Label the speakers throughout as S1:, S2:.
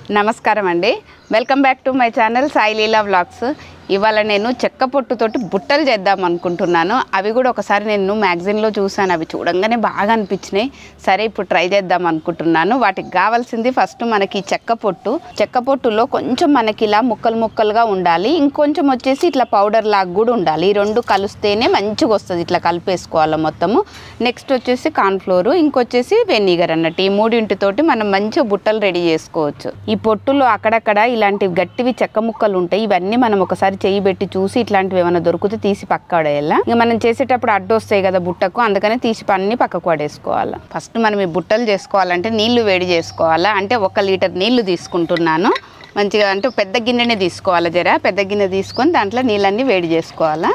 S1: నమస్కారం అండి welcome back to my channel Sai Leela vlogs ఇవాళ నేను చెక్క పొట్టుతోటి బుట్టలు చేద్దాం అనుకుంటున్నాను అవి కూడా ఒకసారి నేను మ్యాగజైన్లో చూసాను అవి చూడంగానే బాగా అనిపించినాయి సరే ఇప్పుడు ట్రై చేద్దాం అనుకుంటున్నాను వాటికి కావాల్సింది ఫస్ట్ మనకి ఈ చెక్క పొట్టు చెక్క పొట్టులో కొంచెం మనకి ఇలా ముక్కలు ముక్కలుగా ఉండాలి ఇంకొంచెం వచ్చేసి ఇట్లా పౌడర్ లాగా కూడా ఉండాలి ఈ రెండు కలిస్తేనే మంచిగా వస్తుంది ఇట్లా కలిపేసుకోవాలి మొత్తము నెక్స్ట్ వచ్చేసి కార్న్ఫ్లోర్ ఇంకొచ్చేసి వెనిగర్ అన్నట్టు ఈ మూడింటితోటి మనం మంచిగా బుట్టలు రెడీ చేసుకోవచ్చు ఈ పొట్టులో అక్కడక్కడ ఇలాంటి గట్టివి చెక్క ముక్కలు ఉంటాయి ఇవన్నీ మనం ఒకసారి చెయ్యి పెట్టి చూసి ఇట్లాంటివి ఏమైనా దొరికితే తీసి పక్క పడేయాలా ఇక మనం చేసేటప్పుడు అడ్డు వస్తాయి కదా బుట్టకు అందుకని తీసి అన్ని పక్కకు పడేసుకోవాలి ఫస్ట్ మనం ఈ బుట్టలు చేసుకోవాలంటే నీళ్లు వేడి చేసుకోవాలా అంటే ఒక లీటర్ నీళ్లు తీసుకుంటున్నాను మంచిగా అంటే పెద్ద గిన్నెనే తీసుకోవాలి జర పెద్ద గిన్నె తీసుకొని దాంట్లో నీళ్ళన్నీ వేడి చేసుకోవాలా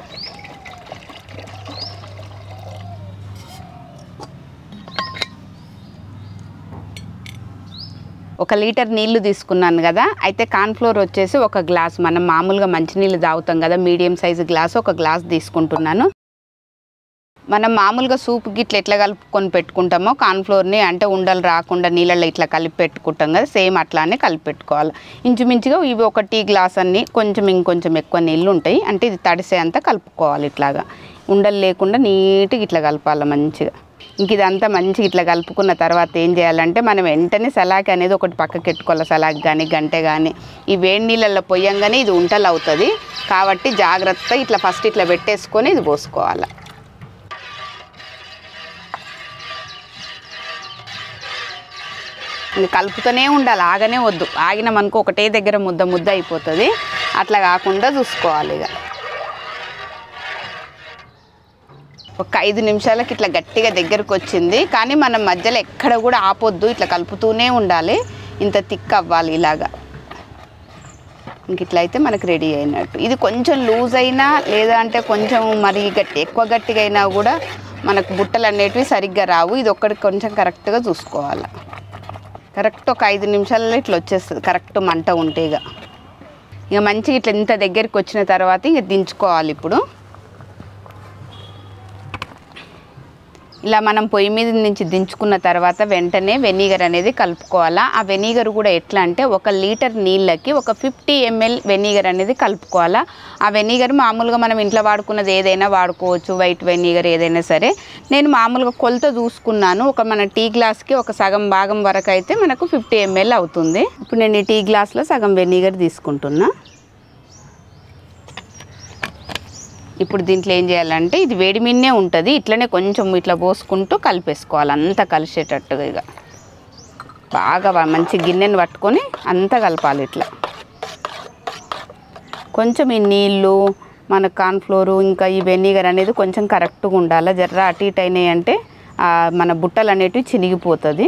S1: ఒక లీటర్ నీళ్లు తీసుకున్నాను కదా అయితే కార్న్ఫ్లోర్ వచ్చేసి ఒక గ్లాస్ మనం మామూలుగా మంచినీళ్ళు తాగుతాం కదా మీడియం సైజు గ్లాస్ ఒక గ్లాస్ తీసుకుంటున్నాను మనం మామూలుగా సూప్ గిట్ల ఎట్లా కలుపుకొని పెట్టుకుంటామో కార్న్ఫ్లోర్ని అంటే ఉండలు రాకుండా నీళ్ళల్లో ఇట్లా కలిపి పెట్టుకుంటాం కదా సేమ్ అట్లానే కలిపి పెట్టుకోవాలి ఇంచుమించుగా ఇవి ఒక టీ గ్లాస్ అన్ని కొంచెం ఇంకొంచెం ఎక్కువ నీళ్ళు ఉంటాయి అంటే ఇది తడిసే అంతా కలుపుకోవాలి ఇట్లాగా ఉండలు లేకుండా నీట్గా ఇట్లా కలపాలి మంచిగా ఇంక ఇదంతా మంచిగా ఇట్లా కలుపుకున్న తర్వాత ఏం చేయాలంటే మనం వెంటనే సలాకి అనేది ఒకటి పక్కకి పెట్టుకోవాలి సలాకి కానీ గంటె కానీ ఈ వేడి నీళ్ళల్లో పొయ్యంగానే ఇది ఉంటలు అవుతుంది కాబట్టి జాగ్రత్త ఇట్లా ఫస్ట్ ఇట్లా పెట్టేసుకొని ఇది పోసుకోవాలి ఇంక కలుపుతూనే ఉండాలి ఆగనే వద్దు ఆగినామనుకో ఒకటే దగ్గర ముద్ద ముద్ద అయిపోతుంది అట్లా కాకుండా చూసుకోవాలి ఇక ఒక ఐదు నిమిషాలకి ఇట్లా గట్టిగా దగ్గరకు వచ్చింది కానీ మనం మధ్యలో ఎక్కడ కూడా ఆపొద్దు ఇట్లా కలుపుతూనే ఉండాలి ఇంత థిక్ అవ్వాలి ఇలాగా ఇంక ఇట్లా అయితే మనకు రెడీ అయినట్టు ఇది కొంచెం లూజ్ అయినా లేదా అంటే కొంచెం మరి గట్టి ఎక్కువ గట్టిగా అయినా కూడా మనకు బుట్టలు అనేటివి సరిగ్గా రావు ఇది ఒక్కటి కొంచెం కరెక్ట్గా చూసుకోవాలి కరెక్ట్ ఒక ఐదు నిమిషాలలో ఇట్లా వచ్చేస్తుంది కరెక్ట్ మంట ఉంటే ఇక ఇక మంచిగా ఇట్లా ఇంత దగ్గరికి వచ్చిన తర్వాత ఇక దించుకోవాలి ఇప్పుడు ఇలా మనం పొయ్యి మీద నుంచి దించుకున్న తర్వాత వెంటనే వెనిగర్ అనేది కలుపుకోవాలా ఆ వెనిగర్ కూడా ఎట్లా అంటే ఒక లీటర్ నీళ్ళకి ఒక ఫిఫ్టీ ఎంఎల్ వెనిగర్ అనేది కలుపుకోవాలా ఆ వెనిగర్ మామూలుగా మనం ఇంట్లో వాడుకున్నది ఏదైనా వాడుకోవచ్చు వైట్ వెనిగర్ ఏదైనా సరే నేను మామూలుగా కొలత చూసుకున్నాను ఒక మన టీ గ్లాస్కి ఒక సగం భాగం వరకు అయితే మనకు ఫిఫ్టీ ఎంఎల్ అవుతుంది ఇప్పుడు నేను ఈ టీ గ్లాస్లో సగం వెనిగర్ తీసుకుంటున్నా ఇప్పుడు దీంట్లో ఏం చేయాలంటే ఇది వేడి మీదనే ఉంటుంది ఇట్లనే కొంచెం ఇట్లా పోసుకుంటూ కలిపేసుకోవాలి అంతా కలిసేటట్టుగా ఇక బాగా వా- మంచి గిన్నెని పట్టుకొని అంతా కలపాలి ఇట్లా కొంచెం ఈ నీళ్ళు మన కార్న్ఫ్లోరు ఇంకా ఈ వెనిగర్ అనేది కొంచెం కరెక్ట్గా ఉండాలి జర్ర అటు ఇటు అయినాయి అంటే ఆ, మన బుట్టలు అనేటివి చినిగిపోతుంది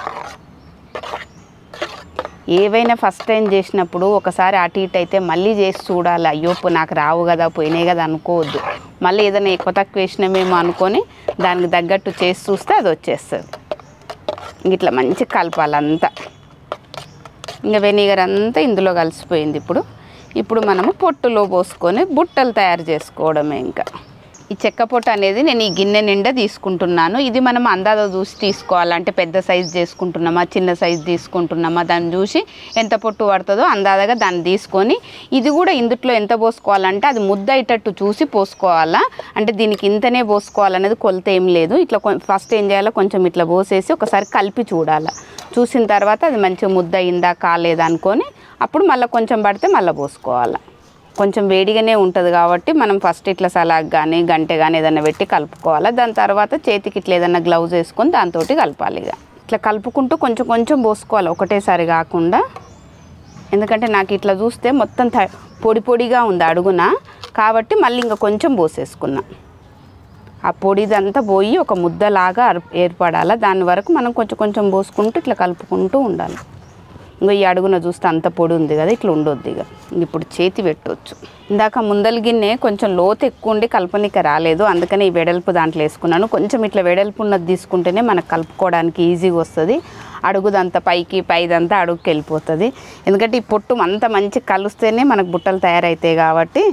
S1: ఏవైనా ఫస్ట్ టైం చేసినప్పుడు ఒకసారి అటు ఇటు అయితే మళ్ళీ చేసి చూడాలి అయ్యో పో నాకు రావు కదా పోయినాయి కదా అనుకోవద్దు మళ్ళీ ఏదైనా ఎక్కువ తక్కువ వేసినామేమో అనుకొని దానికి తగ్గట్టు చేసి చూస్తే అది వచ్చేస్తుంది ఇంక ఇట్లా మంచిగా కలపాలి అంతా ఇంకా వెనిగర్ అంతా ఇందులో కలిసిపోయింది ఇప్పుడు ఇప్పుడు మనము పొట్టులో పోసుకొని బుట్టలు తయారు చేసుకోవడమే ఇంకా ఈ చెక్క పొట్టు అనేది నేను ఈ గిన్నె నిండా తీసుకుంటున్నాను ఇది మనం అందాజ చూసి తీసుకోవాలి అంటే పెద్ద సైజు చేసుకుంటున్నామా చిన్న సైజు తీసుకుంటున్నామా దాన్ని చూసి ఎంత పొట్టు పడుతుందో అందాజగా దాన్ని తీసుకొని ఇది కూడా ఇందుట్లో ఎంత పోసుకోవాలంటే అది ముద్ద అయ్యేటట్టు చూసి పోసుకోవాలా అంటే దీనికి ఇంతనే పోసుకోవాలనేది కొలత ఏం లేదు ఇట్లా కొ- ఫస్ట్ ఏం చేయాలో కొంచెం ఇట్లా పోసేసి ఒకసారి కలిపి చూడాలి చూసిన తర్వాత అది మంచిగా ముద్ద అయిందా కాలేదా అనుకొని అప్పుడు మళ్ళీ కొంచెం పడితే మళ్ళీ పోసుకోవాలి కొంచెం వేడిగానే ఉంటుంది కాబట్టి మనం ఫస్ట్ ఇట్లా సలాగ్ కానీ గంటె కానీ ఏదైనా పెట్టి కలుపుకోవాలి దాని తర్వాత చేతికి ఇట్లా ఏదైనా గ్లౌజ్ వేసుకొని దాంతో కలపాలి ఇక ఇట్లా కలుపుకుంటూ కొంచెం కొంచెం పోసుకోవాలి ఒకటేసారి కాకుండా ఎందుకంటే నాకు ఇట్లా చూస్తే మొత్తం త- పొడి పొడిగా ఉంది అడుగున కాబట్టి మళ్ళీ ఇంకా కొంచెం పోసేసుకున్నా ఆ పొడిదంతా పోయి ఒక ముద్దలాగా అర్- ఏర్పడాలి దాని వరకు మనం కొంచెం కొంచెం పోసుకుంటూ ఇట్లా కలుపుకుంటూ ఉండాలి ఇంకా ఈ అడుగున చూస్తే అంత పొడి ఉంది కదా ఇట్లా ఉండొద్దు ఇక ఇప్పుడు చేతి పెట్టవచ్చు ఇందాక ముందల గిన్నె కొంచెం లోతు ఎక్కువ ఉండి కలపనిక రాలేదు అందుకని ఈ వెడల్పు దాంట్లో వేసుకున్నాను కొంచెం ఇట్లా వెడల్పు ఉన్నది తీసుకుంటేనే మనకు కలుపుకోవడానికి ఈజీగా వస్తుంది అడుగుదంతా పైకి పైదంతా అడుగుకి వెళ్ళిపోతుంది ఎందుకంటే ఈ పొట్టు అంత మంచి కలుస్తేనే మనకు బుట్టలు తయారవుతాయి కాబట్టి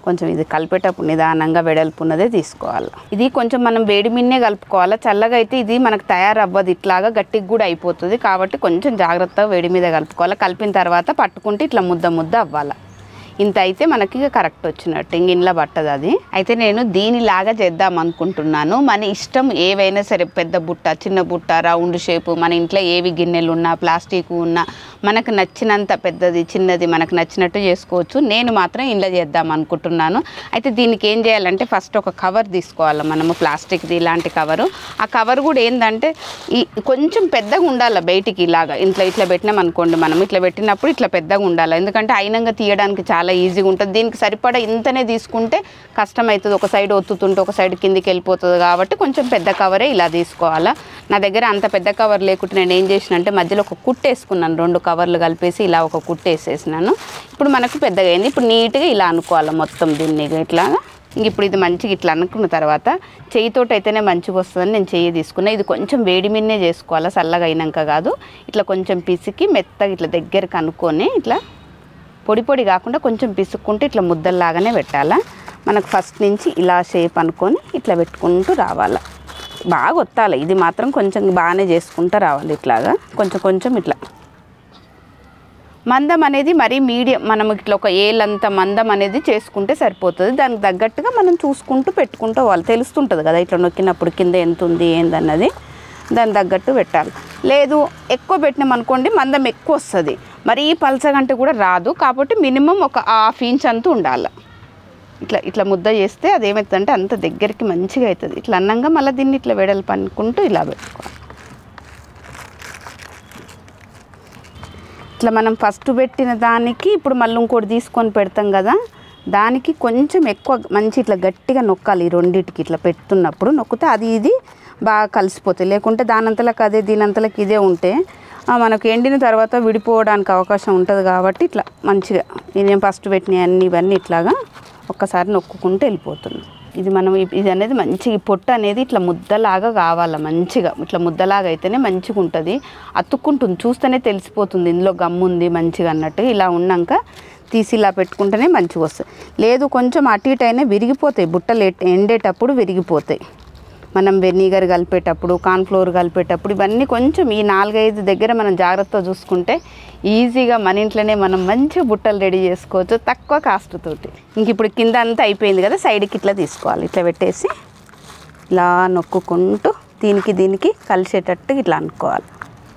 S1: కొంచెం ఇది కలిపేటప్పుడు నిదానంగా వెడల్పు ఉన్నదే తీసుకోవాలి ఇది కొంచెం మనం వేడి మిన్నే కలుపుకోవాలి చల్లగా అయితే ఇది మనకు తయారవ్వదు ఇట్లాగా గట్టిగా కూడా అయిపోతుంది కాబట్టి కొంచెం జాగ్రత్తగా వేడి మీద కలుపుకోవాలి కలిపిన తర్వాత పట్టుకుంటే ఇట్లా ముద్ద ముద్ద అవ్వాలి ఇంత అయితే మనకి ఇక కరెక్ట్ వచ్చినట్టు ఇంక ఇంట్లో పట్టదు అది అయితే నేను దీనిలాగా చేద్దాం అనుకుంటున్నాను మన ఇష్టం ఏవైనా సరే పెద్ద బుట్ట చిన్న బుట్ట రౌండ్ షేపు మన ఇంట్లో ఏవి గిన్నెలు ఉన్నా ప్లాస్టిక్ ఉన్నా మనకు నచ్చినంత పెద్దది చిన్నది మనకు నచ్చినట్టు చేసుకోవచ్చు నేను మాత్రం ఇంట్లో చేద్దాం అనుకుంటున్నాను అయితే దీనికి ఏం చేయాలంటే ఫస్ట్ ఒక కవర్ తీసుకోవాలి మనము ప్లాస్టిక్ది ఇలాంటి కవరు ఆ కవర్ కూడా ఏంటంటే ఈ కొంచెం పెద్దగా ఉండాలి బయటికి ఇలాగా ఇంట్లో ఇట్లా పెట్టినాం అనుకోండి మనం ఇట్లా పెట్టినప్పుడు ఇట్లా పెద్దగా ఉండాలి ఎందుకంటే అయినంగా తీయడానికి చాలా ఈజీగా ఉంటుంది దీనికి సరిపడా ఇంతనే తీసుకుంటే కష్టం అవుతుంది ఒక సైడ్ ఒత్తుతుంటే ఒక సైడ్ కిందికి వెళ్ళిపోతుంది కాబట్టి కొంచెం పెద్ద కవరే ఇలా తీసుకోవాలా నా దగ్గర అంత పెద్ద కవర్ లేకుంటే నేను ఏం చేసిన అంటే మధ్యలో ఒక కుట్టు వేసుకున్నాను రెండు కవర్లు కలిపేసి ఇలా ఒక కుట్టు వేసేసినాను ఇప్పుడు మనకు పెద్దగా అయింది ఇప్పుడు నీట్గా ఇలా అనుకోవాలి మొత్తం దీన్ని ఇట్లాగా ఇంక ఇప్పుడు ఇది మంచిగా ఇట్లా అనుకున్న తర్వాత చెయ్యితోటి అయితేనే మంచిగా వస్తుందని నేను చెయ్యి తీసుకున్నా ఇది కొంచెం వేడి మీదనే చేసుకోవాలి చల్లగా అయినాక కాదు ఇట్లా కొంచెం పిసికి మెత్తగా ఇట్లా దగ్గరికి అనుకొని ఇట్లా పొడి పొడి కాకుండా కొంచెం పిసుక్కుంటే ఇట్లా ముద్దల్లాగానే పెట్టాలా మనకు ఫస్ట్ నుంచి ఇలా షేప్ అనుకొని ఇట్లా పెట్టుకుంటూ రావాలి బాగా ఒత్తాలి ఇది మాత్రం కొంచెం బాగానే చేసుకుంటూ రావాలి ఇట్లాగా కొంచెం కొంచెం ఇట్లా మందం అనేది మరీ మీడియం మనం ఇట్లా ఒక ఏలంత మందం అనేది చేసుకుంటే సరిపోతుంది దానికి తగ్గట్టుగా మనం చూసుకుంటూ పెట్టుకుంటూ వాళ్ళు తెలుస్తుంటుంది కదా ఇట్లా నొక్కినప్పుడు కింద ఎంత ఉంది ఏందన్నది దాని తగ్గట్టు పెట్టాలి లేదు ఎక్కువ పెట్టినాం అనుకోండి మందం ఎక్కువ వస్తుంది మరీ పలసగంటే కూడా రాదు కాబట్టి మినిమం ఒక హాఫ్ ఇంచ్ అంతా ఉండాలి ఇట్లా ఇట్లా ముద్ద చేస్తే అది ఏమవుతుందంటే అంత దగ్గరికి మంచిగా అవుతుంది ఇట్లా అన్నంగా మళ్ళీ దీన్ని ఇట్లా వెడల్పు అనుకుంటూ ఇలా పెట్టుకోవాలి ఇట్లా మనం ఫస్ట్ పెట్టిన దానికి ఇప్పుడు మళ్ళీ ఇంకోటి తీసుకొని పెడతాం కదా దానికి కొంచెం ఎక్కువ మంచి ఇట్లా గట్టిగా నొక్కాలి ఈ రెండింటికి ఇట్లా పెడుతున్నప్పుడు నొక్కితే అది ఇది బాగా కలిసిపోతాయి లేకుంటే దానంతలకు అదే దీనంతలకు ఇదే ఉంటే ఆ, మనకు ఎండిన తర్వాత విడిపోవడానికి అవకాశం ఉంటుంది కాబట్టి ఇట్లా మంచిగా నేను ఫస్ట్ పెట్టిన అన్ని ఇవన్నీ ఇట్లాగా ఒక్కసారి నొక్కుకుంటూ వెళ్ళిపోతుంది ఇది మనం ఇ- ఇది అనేది మంచి ఈ పొట్టు అనేది ఇట్లా ముద్దలాగా కావాలి మంచిగా ఇట్లా ముద్దలాగా అయితేనే మంచిగా ఉంటుంది అతుక్కుంటుంది చూస్తేనే తెలిసిపోతుంది ఇందులో గమ్ము ఉంది మంచిగా అన్నట్టు ఇలా ఉన్నాక తీసి ఇలా పెట్టుకుంటేనే మంచిగా వస్తుంది లేదు కొంచెం అటు ఇటు అయినా విరిగిపోతాయి బుట్టలు ఎట్- ఎండేటప్పుడు విరిగిపోతాయి మనం వెనిగర్ కలిపేటప్పుడు కార్న్ఫ్లోర్ కలిపేటప్పుడు ఇవన్నీ కొంచెం ఈ నాలుగైదు దగ్గర మనం జాగ్రత్తగా చూసుకుంటే ఈజీగా మన ఇంట్లోనే మనం మంచిగా బుట్టలు రెడీ చేసుకోవచ్చు తక్కువ కాస్ట్ తోటి ఇంక ఇప్పుడు కింద అంతా అయిపోయింది కదా సైడ్కి ఇట్లా తీసుకోవాలి ఇట్లా పెట్టేసి ఇలా నొక్కుకుంటూ దీనికి దీనికి కలిసేటట్టు ఇట్లా అనుకోవాలి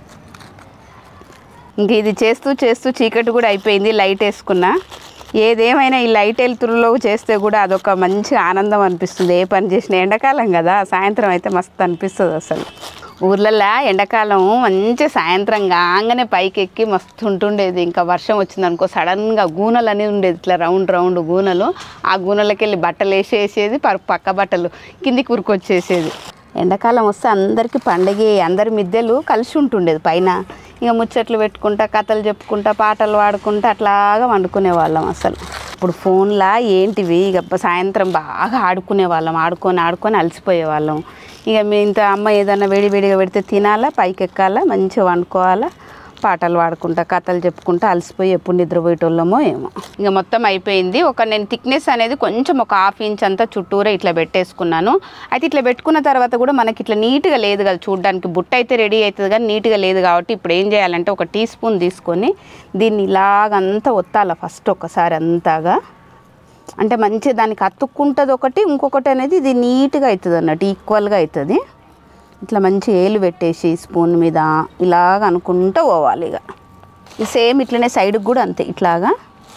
S1: ఇంక ఇది చేస్తూ చేస్తూ చీకటి కూడా అయిపోయింది లైట్ వేసుకున్నా ఏదేమైనా ఈ లైట్ వెలుతురులో చేస్తే కూడా అదొక మంచి ఆనందం అనిపిస్తుంది ఏ పని చేసినా ఎండాకాలం కదా సాయంత్రం అయితే మస్తు అనిపిస్తుంది అసలు ఊర్లల్లో ఎండాకాలం మంచి సాయంత్రం కాగానే పైకి ఎక్కి మస్తు ఉంటుండేది ఇంకా వర్షం వచ్చిందనుకో సడన్గా గూనెలు అనేది ఉండేది ఇట్లా రౌండ్ రౌండ్ గూనెలు ఆ గూనెలకి వెళ్ళి బట్టలు వేసేసేది పరు పక్క బట్టలు కిందికి ఉరికొచ్చేసేది ఎండాకాలం వస్తే అందరికీ పండగ అందరి మిద్దెలు కలిసి ఉంటుండేది పైన ఇక ముచ్చట్లు పెట్టుకుంటా కథలు చెప్పుకుంటా పాటలు పాడుకుంటా అట్లాగా వండుకునే వాళ్ళం అసలు ఇప్పుడు ఫోన్లా ఏంటివి ఇక సాయంత్రం బాగా ఆడుకునే వాళ్ళం ఆడుకొని ఆడుకొని అలసిపోయే వాళ్ళం ఇక మీ ఇంత అమ్మ ఏదన్నా వేడి వేడిగా పెడితే తినాలా పైకి ఎక్కాలా మంచిగా వండుకోవాలా పాటలు పాడుకుంటా కథలు చెప్పుకుంటా అలసిపోయి ఎప్పుడు నిద్రపోయేటోళ్ళమో ఏమో ఇంకా మొత్తం అయిపోయింది ఒక నేను థిక్నెస్ అనేది కొంచెం ఒక హాఫ్ ఇంచ్ అంతా చుట్టూరా ఇట్లా పెట్టేసుకున్నాను అయితే ఇట్లా పెట్టుకున్న తర్వాత కూడా మనకి ఇట్లా నీట్గా లేదు కదా చూడడానికి బుట్ట అయితే రెడీ అవుతుంది కానీ నీట్గా లేదు కాబట్టి ఇప్పుడు ఏం చేయాలంటే ఒక టీ స్పూన్ తీసుకొని దీన్ని ఇలాగంతా ఒత్తాల ఫస్ట్ ఒకసారి అంతాగా అంటే మంచిగా దానికి అతుక్కుంటుంది ఒకటి ఇంకొకటి అనేది ఇది నీట్గా అవుతుంది అన్నట్టు ఈక్వల్గా అవుతుంది ఇట్లా మంచి ఏలు పెట్టేసి స్పూన్ మీద ఇలాగ అనుకుంటూ పోవాలి ఇక ఈ సేమ్ ఇట్లనే సైడ్కి కూడా అంతే ఇట్లాగా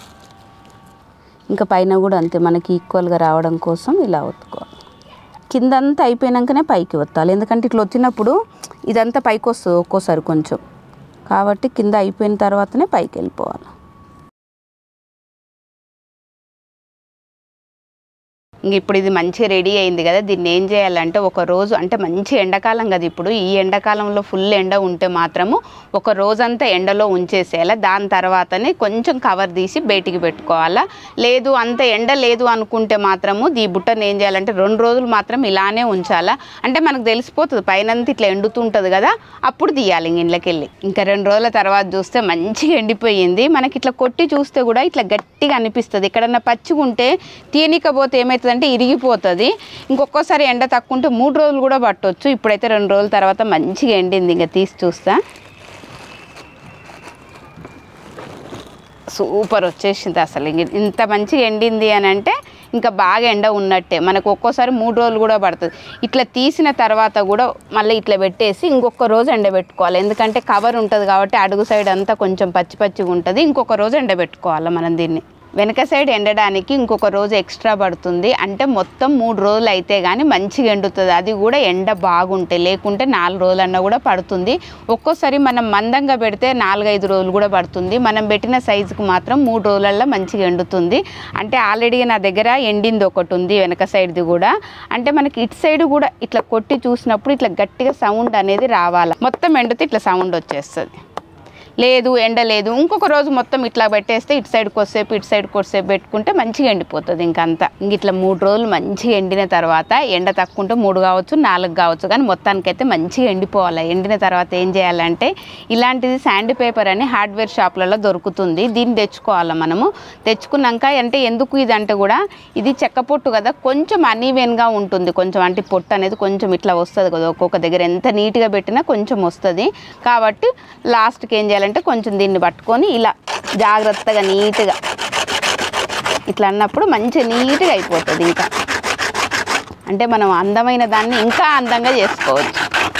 S1: ఇంకా పైన కూడా అంతే మనకి ఈక్వల్గా రావడం కోసం ఇలా ఒత్తుకోవాలి కిందంతా అయిపోయినాకనే పైకి ఒత్తాలి ఎందుకంటే ఇట్లా వచ్చినప్పుడు ఇదంతా పైకి వస్తుంది ఒక్కోసారి కొంచెం కాబట్టి కింద అయిపోయిన తర్వాతనే పైకి వెళ్ళిపోవాలి ఇంక ఇప్పుడు ఇది మంచి రెడీ అయింది కదా దీన్ని ఏం చేయాలంటే ఒక రోజు అంటే మంచి ఎండాకాలం కదా ఇప్పుడు ఈ ఎండాకాలంలో ఫుల్ ఎండ ఉంటే మాత్రము ఒక రోజంతా ఎండలో ఉంచేసేయాలి దాని తర్వాతనే కొంచెం కవర్ తీసి బయటికి పెట్టుకోవాలా లేదు అంత ఎండ లేదు అనుకుంటే మాత్రము ఈ బుట్టను ఏం చేయాలంటే రెండు రోజులు మాత్రం ఇలానే ఉంచాలా అంటే మనకు తెలిసిపోతుంది పైనంతా ఇట్లా ఎండుతుంటుంది కదా అప్పుడు తీయాలి ఇంక ఇంట్లోకి వెళ్ళి ఇంకా రెండు రోజుల తర్వాత చూస్తే మంచిగా ఎండిపోయింది మనకి ఇట్లా కొట్టి చూస్తే కూడా ఇట్లా గట్టిగా అనిపిస్తుంది ఎక్కడన్నా పచ్చిగా ఉంటే తీయనికపోతే ఏమవుతుందంటే ఇరిగిపోతుంది ఇంకొకసారి ఎండ తక్కువ ఉంటే మూడు రోజులు కూడా పట్టవచ్చు ఇప్పుడైతే రెండు రోజుల తర్వాత మంచిగా ఎండింది ఇంకా తీసి చూస్తా సూపర్ వచ్చేసింది అసలు ఇంక ఇంత మంచిగా ఎండింది అని అంటే ఇంకా బాగా ఎండ ఉన్నట్టే మనకు ఒక్కోసారి మూడు రోజులు కూడా పడుతుంది ఇట్లా తీసిన తర్వాత కూడా మళ్ళీ ఇట్లా పెట్టేసి ఇంకొక రోజు ఎండబెట్టుకోవాలి ఎందుకంటే కవర్ ఉంటుంది కాబట్టి అడుగు సైడ్ అంతా కొంచెం పచ్చి పచ్చిగా ఉంటుంది ఇంకొక రోజు ఎండబెట్టుకోవాలి మనం దీన్ని వెనక సైడ్ ఎండడానికి ఇంకొక రోజు ఎక్స్ట్రా పడుతుంది అంటే మొత్తం మూడు రోజులు అయితే కానీ మంచిగా ఎండుతుంది అది కూడా ఎండ బాగుంటే లేకుంటే నాలుగు రోజులన్నా కూడా పడుతుంది ఒక్కోసారి మనం మందంగా పెడితే నాలుగైదు రోజులు కూడా పడుతుంది మనం పెట్టిన సైజుకి మాత్రం మూడు రోజులల్లో మంచిగా ఎండుతుంది అంటే ఆల్రెడీ నా దగ్గర ఎండింది ఒకటి ఉంది వెనక సైడ్ది కూడా అంటే మనకి ఇటు సైడ్ కూడా ఇట్లా కొట్టి చూసినప్పుడు ఇట్లా గట్టిగా సౌండ్ అనేది రావాలి మొత్తం ఎండితే ఇట్లా సౌండ్ వచ్చేస్తుంది లేదు ఎండ లేదు ఇంకొక రోజు మొత్తం ఇట్లా పెట్టేస్తే ఇటు సైడ్ కొద్దిసేపు ఇటు సైడ్ కొద్దిసేపు పెట్టుకుంటే మంచిగా ఎండిపోతుంది ఇంకంతా ఇంక ఇట్లా మూడు రోజులు మంచిగా ఎండిన తర్వాత ఎండ తక్కువ ఉంటే మూడు కావచ్చు నాలుగు కావచ్చు కానీ మొత్తానికైతే మంచిగా ఎండిపోవాలి ఎండిన తర్వాత ఏం చేయాలంటే ఇలాంటిది శాండ్ పేపర్ అని హార్డ్వేర్ షాప్లలో దొరుకుతుంది దీన్ని తెచ్చుకోవాలి మనము తెచ్చుకున్నాక అంటే ఎందుకు ఇది అంటే కూడా ఇది చెక్క పొట్టు కదా కొంచెం అనీవెన్గా ఉంటుంది కొంచెం అంటే పొట్టు అనేది కొంచెం ఇట్లా వస్తుంది కదా ఒక్కొక్క దగ్గర ఎంత నీట్గా పెట్టినా కొంచెం వస్తుంది కాబట్టి లాస్ట్కి ఏం చేయాలంటే కొంచెం దీన్ని పట్టుకొని ఇలా జాగ్రత్తగా నీట్గా ఇట్లా అన్నప్పుడు మంచి నీట్గా అయిపోతుంది ఇంకా అంటే మనం అందమైన దాన్ని ఇంకా అందంగా చేసుకోవచ్చు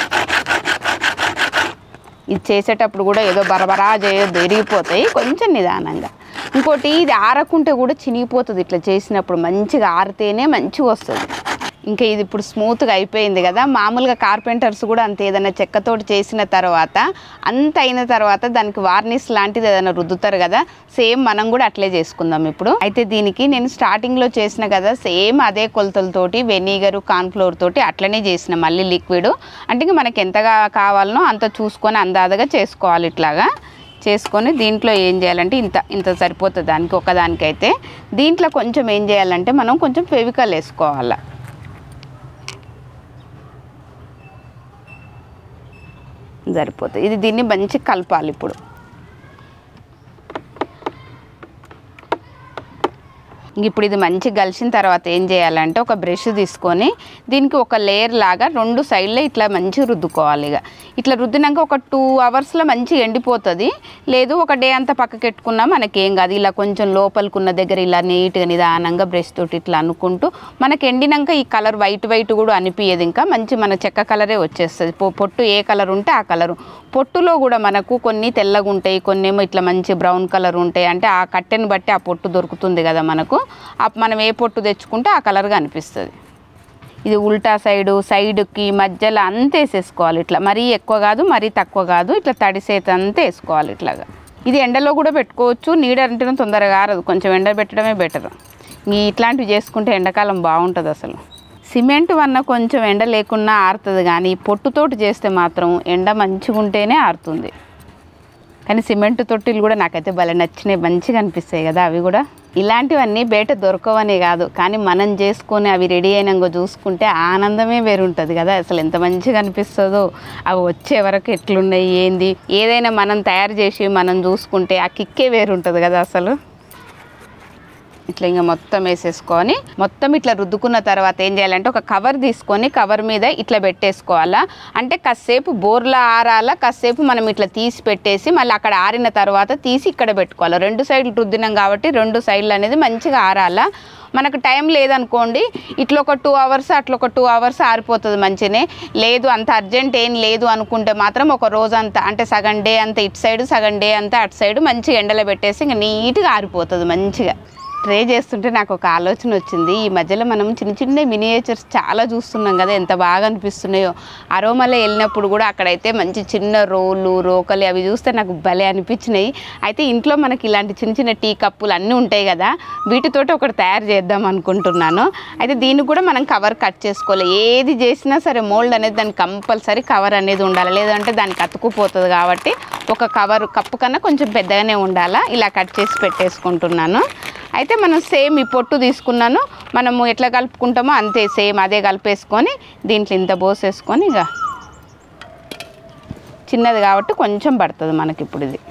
S1: ఇది చేసేటప్పుడు కూడా ఏదో బరబరా చేయొద్దు ఇరిగిపోతాయి కొంచెం నిదానంగా ఇంకోటి ఇది ఆరకుంటే కూడా చినిగిపోతుంది ఇట్లా చేసినప్పుడు మంచిగా ఆరితేనే మంచిగా వస్తుంది ఇంకా ఇది ఇప్పుడు స్మూత్గా అయిపోయింది కదా మామూలుగా కార్పెంటర్స్ కూడా అంతే ఏదైనా చెక్కతోటి చేసిన తర్వాత అంత అయిన తర్వాత దానికి వార్నిష్ లాంటిది ఏదైనా రుద్దుతారు కదా సేమ్ మనం కూడా అట్లే చేసుకుందాం ఇప్పుడు అయితే దీనికి నేను స్టార్టింగ్లో చేసిన కదా సేమ్ అదే కొలతలతోటి వెనిగరు కార్న్ఫ్లోర్ తోటి అట్లనే చేసిన మళ్ళీ లిక్విడ్ అంటే ఇంక మనకి ఎంతగా కావాలనో అంత చూసుకొని అందాదగా చేసుకోవాలి ఇట్లాగా చేసుకొని దీంట్లో ఏం చేయాలంటే ఇంత ఇంత సరిపోతుంది దానికి ఒకదానికైతే దీంట్లో కొంచెం ఏం చేయాలంటే మనం కొంచెం ఫెవికల్ వేసుకోవాలి సరిపోతుంది ఇది దీన్ని మంచి కలపాలి ఇప్పుడు ఇంక ఇప్పుడు ఇది మంచిగా కలిసిన తర్వాత ఏం చేయాలంటే ఒక బ్రష్ తీసుకొని దీనికి ఒక లేయర్ లాగా రెండు సైడ్లో ఇట్లా మంచిగా రుద్దుకోవాలి ఇక ఇట్లా రుద్దినాక ఒక టూ అవర్స్లో మంచిగా ఎండిపోతుంది లేదు ఒక డే అంతా పక్కకి పెట్టుకున్నా మనకేం కాదు ఇలా కొంచెం లోపలికున్న దగ్గర ఇలా నీట్గా నిదానంగా బ్రష్ తోటి ఇట్లా అనుకుంటూ మనకి ఎండినాక ఈ కలర్ వైట్ వైట్ కూడా అనిపించదు ఇంకా మంచి మన చెక్క కలరే వచ్చేస్తుంది పొ- పొట్టు ఏ కలర్ ఉంటే ఆ కలరు పొట్టులో కూడా మనకు కొన్ని తెల్లగా ఉంటాయి కొన్ని ఏమో ఇట్లా మంచి బ్రౌన్ కలర్ ఉంటాయి అంటే ఆ కట్టెని బట్టి ఆ పొట్టు దొరుకుతుంది కదా మనకు ఆ మనం ఏ పొట్టు తెచ్చుకుంటే ఆ కలర్గా అనిపిస్తుంది ఇది ఉల్టా సైడు సైడ్కి మధ్యలో అంతా వేసేసుకోవాలి ఇట్లా మరీ ఎక్కువ కాదు మరీ తక్కువ కాదు ఇట్లా తడిసేత అంతా వేసుకోవాలి ఇట్లాగా ఇది ఎండలో కూడా పెట్టుకోవచ్చు నీడ అంటే తొందరగా ఆరదు కొంచెం ఎండ పెట్టడమే బెటర్ ఈ ఇట్లాంటివి చేసుకుంటే ఎండాకాలం బాగుంటుంది అసలు సిమెంట్ వల్ల కొంచెం ఎండ లేకున్నా ఆరుతుంది కానీ పొట్టుతోటి చేస్తే మాత్రం ఎండ మంచిగా ఉంటేనే ఆరుతుంది కానీ సిమెంట్ తొట్టిలు కూడా నాకైతే భలే నచ్చినాయి మంచిగా అనిపిస్తాయి కదా అవి కూడా ఇలాంటివన్నీ బయట దొరకవనే కాదు కానీ మనం చేసుకొని అవి రెడీ అయినాక చూసుకుంటే ఆనందమే వేరుంటుంది కదా అసలు ఎంత మంచిగా అనిపిస్తుందో అవి వచ్చే వరకు ఎట్లున్నాయి ఏంది ఏదైనా మనం తయారు చేసి మనం చూసుకుంటే ఆ కిక్కే వేరుంటుంది కదా అసలు ఇట్లా ఇంకా మొత్తం వేసేసుకొని మొత్తం ఇట్లా రుద్దుకున్న తర్వాత ఏం చేయాలంటే ఒక కవర్ తీసుకొని కవర్ మీద ఇట్లా పెట్టేసుకోవాలా అంటే కాసేపు బోర్లా ఆరాల కాసేపు మనం ఇట్లా తీసి పెట్టేసి మళ్ళీ అక్కడ ఆరిన తర్వాత తీసి ఇక్కడ పెట్టుకోవాలి రెండు సైడ్లు రుద్దినాం కాబట్టి రెండు సైడ్లు అనేది మంచిగా ఆరాల మనకు టైం లేదనుకోండి ఇట్లా ఒక టూ అవర్స్ అట్లా ఒక టూ అవర్స్ ఆరిపోతుంది మంచిగానే లేదు అంత అర్జెంట్ ఏం లేదు అనుకుంటే మాత్రం ఒక రోజు అంతా అంటే సగం డే అంతా ఇటు సైడ్ సగం డే అంతా అటు సైడ్ మంచిగా ఎండలో పెట్టేసి ఇంకా నీట్గా ఆరిపోతుంది మంచిగా ట్రే చేస్తుంటే నాకు ఒక ఆలోచన వచ్చింది ఈ మధ్యలో మనం చిన్న చిన్న మినియేచర్స్ చాలా చూస్తున్నాం కదా ఎంత బాగా అనిపిస్తున్నాయో అరోమలో వెళ్ళినప్పుడు కూడా అక్కడైతే మంచి చిన్న రోలు రోకలి అవి చూస్తే నాకు భలే అనిపించినాయి అయితే ఇంట్లో మనకి ఇలాంటి చిన్న చిన్న టీ కప్పులు అన్నీ ఉంటాయి కదా వీటితోటి ఒకటి తయారు చేద్దాం అనుకుంటున్నాను అయితే దీన్ని కూడా మనం కవర్ కట్ చేసుకోవాలి ఏది చేసినా సరే మోల్డ్ అనేది దానికి కంపల్సరీ కవర్ అనేది ఉండాలి లేదంటే దానికి అతుకుపోతుంది కాబట్టి ఒక కవర్ కప్పు కన్నా కొంచెం పెద్దగానే ఉండాలా ఇలా కట్ చేసి పెట్టేసుకుంటున్నాను అయితే మనం సేమ్ ఈ పొట్టు తీసుకున్నాను మనము ఎట్లా కలుపుకుంటామో అంతే సేమ్ అదే కలిపేసుకొని దీంట్లో ఇంత పోసేసుకొని ఇక చిన్నది కాబట్టి కొంచెం పడుతుంది మనకి ఇప్పుడు ఇది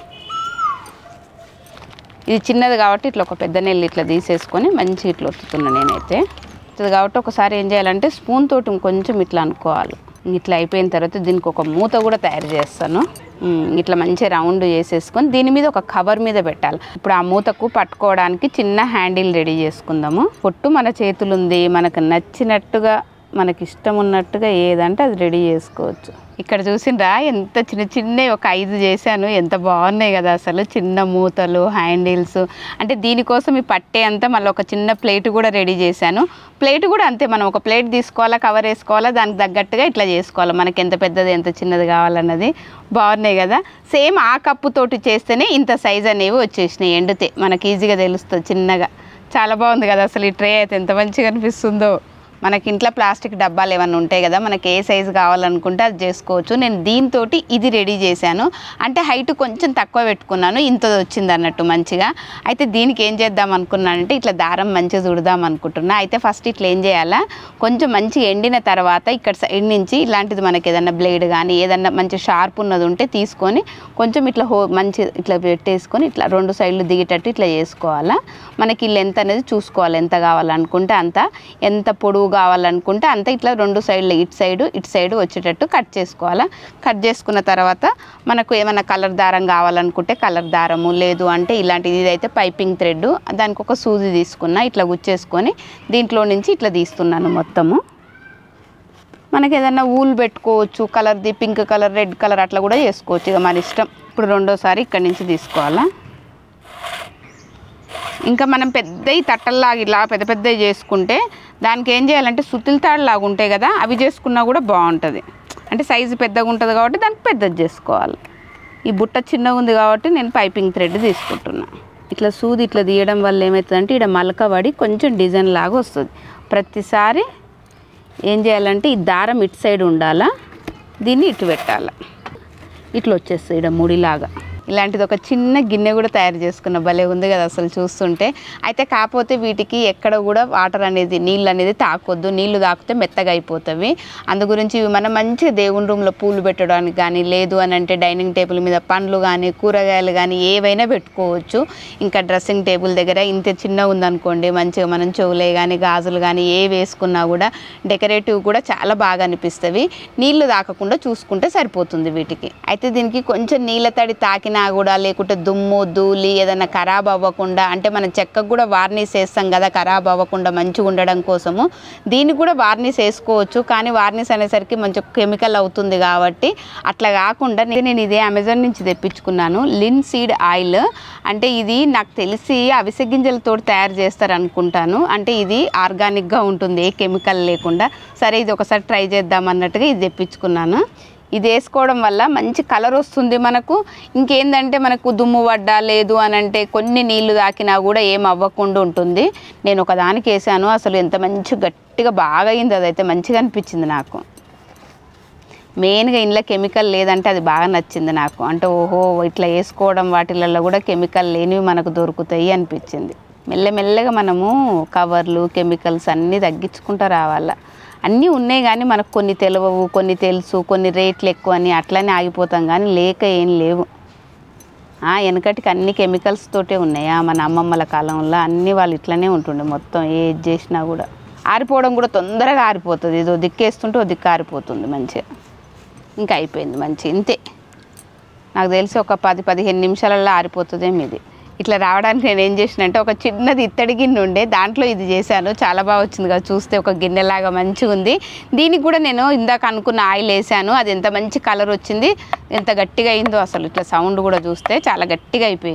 S1: ఇది చిన్నది కాబట్టి ఇట్లా ఒక పెద్ద నెల్లి ఇట్లా తీసేసుకొని మంచి ఇట్లా ఒత్తుతున్నా నేనైతే ఇది కాబట్టి ఒకసారి ఏం చేయాలంటే స్పూన్ తోటి ఇంకొంచెం ఇట్లా అనుకోవాలి ఇట్లా అయిపోయిన తర్వాత దీనికి ఒక మూత కూడా తయారు చేస్తాను ఉమ్, ఇట్లా మంచి రౌండ్ చేసేసుకొని దీని మీద ఒక కవర్ మీద పెట్టాలి ఇప్పుడు ఆ మూతకు పట్టుకోవడానికి చిన్న హ్యాండిల్ రెడీ చేసుకుందాము పొట్టు మన చేతులు ఉంది మనకు నచ్చినట్టుగా మనకి ఇష్టం ఉన్నట్టుగా ఏదంటే అది రెడీ చేసుకోవచ్చు ఇక్కడ చూసిండ్రా ఎంత చిన్న చిన్న ఒక ఐదు చేశాను ఎంత బాగున్నాయి కదా అసలు చిన్న మూతలు హ్యాండిల్స్ అంటే దీనికోసం ఈ పట్టే అంతా మళ్ళీ ఒక చిన్న ప్లేట్ కూడా రెడీ చేశాను ప్లేట్ కూడా అంతే మనం ఒక ప్లేట్ తీసుకోవాలా కవర్ వేసుకోవాలా దానికి తగ్గట్టుగా ఇట్లా చేసుకోవాలి మనకి ఎంత పెద్దది ఎంత చిన్నది కావాలన్నది బాగున్నాయి కదా సేమ్ ఆ కప్పు తోటి చేస్తేనే ఇంత సైజ్ అనేవి వచ్చేసినాయి ఎండితే మనకి ఈజీగా తెలుస్తుంది చిన్నగా చాలా బాగుంది కదా అసలు ఈ ట్రే అయితే ఎంత మంచిగా అనిపిస్తుందో మనకి ఇంట్లో ప్లాస్టిక్ డబ్బాలు ఏమైనా ఉంటాయి కదా మనకి ఏ సైజు కావాలనుకుంటే అది చేసుకోవచ్చు నేను దీంతో ఇది రెడీ చేశాను అంటే హైట్ కొంచెం తక్కువ పెట్టుకున్నాను ఇంత వచ్చింది అన్నట్టు మంచిగా అయితే దీనికి ఏం చేద్దాం అనుకున్నానంటే ఇట్లా దారం మంచిగా చుడదాం అనుకుంటున్నా అయితే ఫస్ట్ ఇట్లా ఏం చేయాలా కొంచెం మంచిగా ఎండిన తర్వాత ఇక్కడ సైడ్ నుంచి ఇలాంటిది మనకి ఏదన్నా బ్లేడ్ కానీ ఏదన్నా మంచి షార్ప్ ఉన్నది ఉంటే తీసుకొని కొంచెం ఇట్లా హో మంచి ఇట్లా పెట్టేసుకొని ఇట్లా రెండు సైడ్లు దిగేటట్టు ఇట్లా చేసుకోవాలా మనకి ఈ లెంత్ అనేది చూసుకోవాలి ఎంత కావాలనుకుంటే అంత ఎంత పొడవు కావాలనుకుంటే అంత ఇట్లా రెండు సైడ్లు ఇటు సైడు ఇటు సైడు వచ్చేటట్టు కట్ చేసుకోవాలా కట్ చేసుకున్న తర్వాత మనకు ఏమైనా కలర్ దారం కావాలనుకుంటే కలర్ దారము లేదు అంటే ఇలాంటిది ఇదైతే పైపింగ్ థ్రెడ్ దానికి ఒక సూది తీసుకున్నా ఇట్లా గుచ్చేసుకొని దీంట్లో నుంచి ఇట్లా తీస్తున్నాను మొత్తము మనకి ఏదైనా ఊల్ పెట్టుకోవచ్చు కలర్ది పింక్ కలర్ రెడ్ కలర్ అట్లా కూడా చేసుకోవచ్చు ఇక మన ఇష్టం ఇప్పుడు రెండోసారి ఇక్కడి నుంచి తీసుకోవాలా ఇంకా మనం పెద్దవి తట్టల్లాగా ఇలా పెద్ద పెద్దవి చేసుకుంటే దానికి ఏం చేయాలంటే సుత్తిల తాడులాగా ఉంటాయి కదా అవి చేసుకున్నా కూడా బాగుంటుంది అంటే సైజు పెద్దగా ఉంటుంది కాబట్టి దానికి పెద్దది చేసుకోవాలి ఈ బుట్ట చిన్నగా ఉంది కాబట్టి నేను పైపింగ్ థ్రెడ్ తీసుకుంటున్నా ఇట్లా సూది ఇట్లా తీయడం వల్ల ఏమవుతుందంటే ఇక్కడ మలక పడి కొంచెం డిజైన్ లాగా వస్తుంది ప్రతిసారి ఏం చేయాలంటే ఈ దారం ఇటు సైడ్ ఉండాలా దీన్ని ఇటు పెట్టాలి ఇట్లా వచ్చేస్తుంది ఇక్కడ ముడిలాగా ఇలాంటిది ఒక చిన్న గిన్నె కూడా తయారు చేసుకున్న భలే ఉంది కదా అసలు చూస్తుంటే అయితే కాకపోతే వీటికి ఎక్కడ కూడా వాటర్ అనేది నీళ్ళు అనేది తాకొద్దు నీళ్లు తాకితే మెత్తగా అయిపోతాయి అందు గురించి ఇవి మనం మంచిగా దేవుని రూమ్లో పూలు పెట్టడానికి కానీ లేదు అని అంటే డైనింగ్ టేబుల్ మీద పండ్లు కానీ కూరగాయలు కానీ ఏవైనా పెట్టుకోవచ్చు ఇంకా డ్రెస్సింగ్ టేబుల్ దగ్గర ఇంత చిన్నగా ఉందనుకోండి మంచిగా మనం చెవులే కానీ గాజులు కానీ ఏ వేసుకున్నా కూడా డెకరేటివ్ కూడా చాలా బాగా అనిపిస్తవి నీళ్లు తాకకుండా చూసుకుంటే సరిపోతుంది వీటికి అయితే దీనికి కొంచెం నీళ్ళ తడి తాకినా కూడా లేకుంటే దుమ్ము ధూళి ఏదైనా ఖరాబ్ అవ్వకుండా అంటే మనం చెక్కకు కూడా వార్నిష్ వేస్తాం కదా ఖరాబ్ అవ్వకుండా మంచిగా ఉండడం కోసము దీనికి కూడా వార్నిష్ వేసుకోవచ్చు కానీ వార్నిష్ అనేసరికి మంచి కెమికల్ అవుతుంది కాబట్టి అట్లా కాకుండా నే- నేను ఇదే అమెజాన్ నుంచి తెప్పించుకున్నాను లిన్ సీడ్ ఆయిల్ అంటే ఇది నాకు తెలిసి అవిసె గింజలతో తయారు చేస్తారు అనుకుంటాను అంటే ఇది ఆర్గానిక్గా ఉంటుంది ఏ కెమికల్ లేకుండా సరే ఇది ఒకసారి ట్రై చేద్దాం అన్నట్టుగా ఇది తెప్పించుకున్నాను ఇది వేసుకోవడం వల్ల మంచి కలర్ వస్తుంది మనకు ఇంకేందంటే మనకు దుమ్ము పడ్డా లేదు అని అంటే కొన్ని నీళ్లు తాకినా కూడా ఏం అవ్వకుండా ఉంటుంది నేను ఒక దానికి వేసాను అసలు ఎంత మంచి గట్టిగా బాగా అయింది అదైతే మంచిగా అనిపించింది నాకు మెయిన్గా ఇంట్లో కెమికల్ లేదంటే అది బాగా నచ్చింది నాకు అంటే ఓహో ఇట్లా వేసుకోవడం వాటిలలో కూడా కెమికల్ లేనివి మనకు దొరుకుతాయి అనిపించింది మెల్లమెల్లగా మనము కవర్లు కెమికల్స్ అన్నీ తగ్గించుకుంటూ రావాలా అన్నీ ఉన్నాయి కానీ మనకు కొన్ని తెలియవు కొన్ని తెలుసు కొన్ని రేట్లు ఎక్కువ అని అట్లనే ఆగిపోతాం కానీ లేక ఏం లేవు ఆ, వెనకటికి అన్ని కెమికల్స్ తోటే ఉన్నాయా మన అమ్మమ్మల కాలంలో అన్ని వాళ్ళు ఇట్లనే ఉంటుండే మొత్తం ఏది చేసినా కూడా ఆరిపోవడం కూడా తొందరగా ఆరిపోతుంది ఏదో దిక్కేస్తుంటే ఓ దిక్కు ఆరిపోతుంది మంచిగా ఇంకా అయిపోయింది మంచి ఇంతే నాకు తెలిసి ఒక పది పదిహేను నిమిషాలలో ఆరిపోతుందేమో ఇది ఇట్లా రావడానికి నేను ఏం చేసిన అంటే ఒక చిన్నది ఇత్తడి గిన్నె ఉండే దాంట్లో ఇది చేశాను చాలా బాగా వచ్చింది కదా చూస్తే ఒక గిన్నెలాగా మంచిగా ఉంది దీనికి కూడా నేను ఇందాక అనుకున్న ఆయిల్ వేసాను అది ఎంత మంచి కలర్ వచ్చింది ఎంత గట్టిగా అయిందో అసలు ఇట్లా సౌండ్ కూడా చూస్తే చాలా గట్టిగా అయిపోయింది